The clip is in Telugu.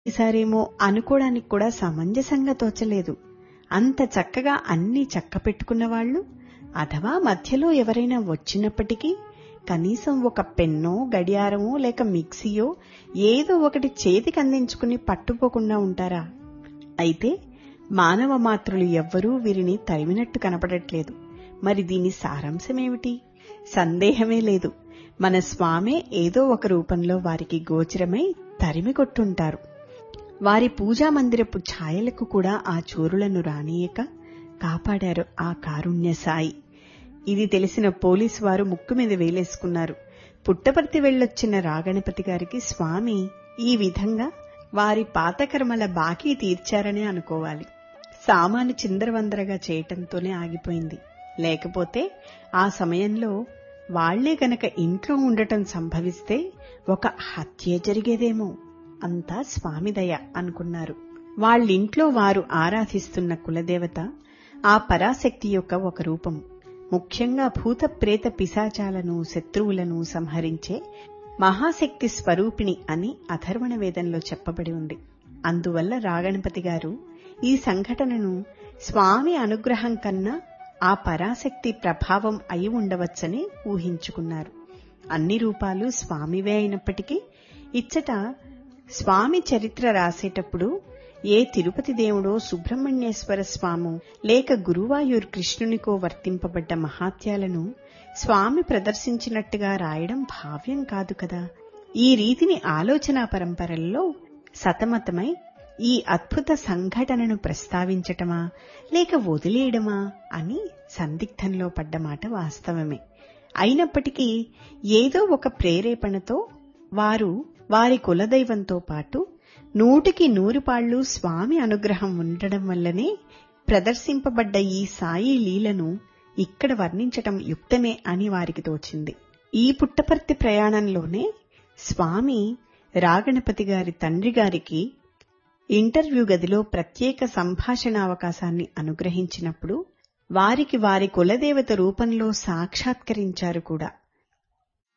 ఈసారేమో అనుకోవడానికి కూడా సమంజసంగా తోచలేదు అంత చక్కగా అన్నీ చక్క పెట్టుకున్న వాళ్ళు అథవా మధ్యలో ఎవరైనా వచ్చినప్పటికీ కనీసం ఒక పెన్నో గడియారమో లేక మిక్సీయో ఏదో ఒకటి చేతికి అందించుకుని పట్టుకోకుండా ఉంటారా అయితే మానవ మాత్రులు ఎవ్వరూ వీరిని తరిమినట్టు కనపడట్లేదు మరి దీని సారాంశమేమిటి సందేహమే లేదు మన స్వామే ఏదో ఒక రూపంలో వారికి గోచరమై తరిమి కొట్టుంటారు వారి పూజా మందిరపు ఛాయలకు కూడా ఆ చోరులను రానియక కాపాడారు ఆ కారుణ్య సాయి ఇది తెలిసిన పోలీసు వారు ముక్కు మీద వేలేసుకున్నారు పుట్టపర్తి వెళ్ళొచ్చిన రాగణపతి గారికి స్వామి ఈ విధంగా వారి పాతకర్మల బాకీ తీర్చారనే అనుకోవాలి సామాను చిందరవందరగా చేయటంతోనే ఆగిపోయింది లేకపోతే ఆ సమయంలో వాళ్లే గనక ఇంట్లో ఉండటం సంభవిస్తే ఒక హత్య జరిగేదేమో అంతా స్వామిదయ అనుకున్నారు వాళ్ళింట్లో వారు ఆరాధిస్తున్న కులదేవత ఆ పరాశక్తి యొక్క ఒక రూపం ముఖ్యంగా భూత ప్రేత పిశాచాలను శత్రువులను సంహరించే మహాశక్తి స్వరూపిణి అని అథర్వణ వేదంలో చెప్పబడి ఉంది అందువల్ల రాగణపతి గారు ఈ సంఘటనను స్వామి అనుగ్రహం కన్నా ఆ పరాశక్తి ప్రభావం అయి ఉండవచ్చని ఊహించుకున్నారు అన్ని రూపాలు స్వామివే అయినప్పటికీ ఇచ్చట స్వామి చరిత్ర రాసేటప్పుడు ఏ తిరుపతి దేవుడో సుబ్రహ్మణ్యేశ్వర స్వాము లేక గురువాయూర్ కృష్ణునికో వర్తింపబడ్డ మహాత్యాలను స్వామి ప్రదర్శించినట్టుగా రాయడం భావ్యం కాదు కదా ఈ రీతిని ఆలోచనా పరంపరల్లో సతమతమై ఈ అద్భుత సంఘటనను ప్రస్తావించటమా లేక వదిలేయడమా అని సందిగ్ధంలో పడ్డమాట వాస్తవమే అయినప్పటికీ ఏదో ఒక ప్రేరేపణతో వారు వారి కులదైవంతో పాటు నూటికి నూరు పాళ్లు స్వామి అనుగ్రహం ఉండడం వల్లనే ప్రదర్శింపబడ్డ ఈ సాయి లీలను ఇక్కడ వర్ణించటం యుక్తమే అని వారికి తోచింది ఈ పుట్టపర్తి ప్రయాణంలోనే స్వామి రాగణపతి గారి తండ్రి గారికి ఇంటర్వ్యూ గదిలో ప్రత్యేక సంభాషణ అవకాశాన్ని అనుగ్రహించినప్పుడు వారికి వారి కులదేవత రూపంలో సాక్షాత్కరించారు కూడా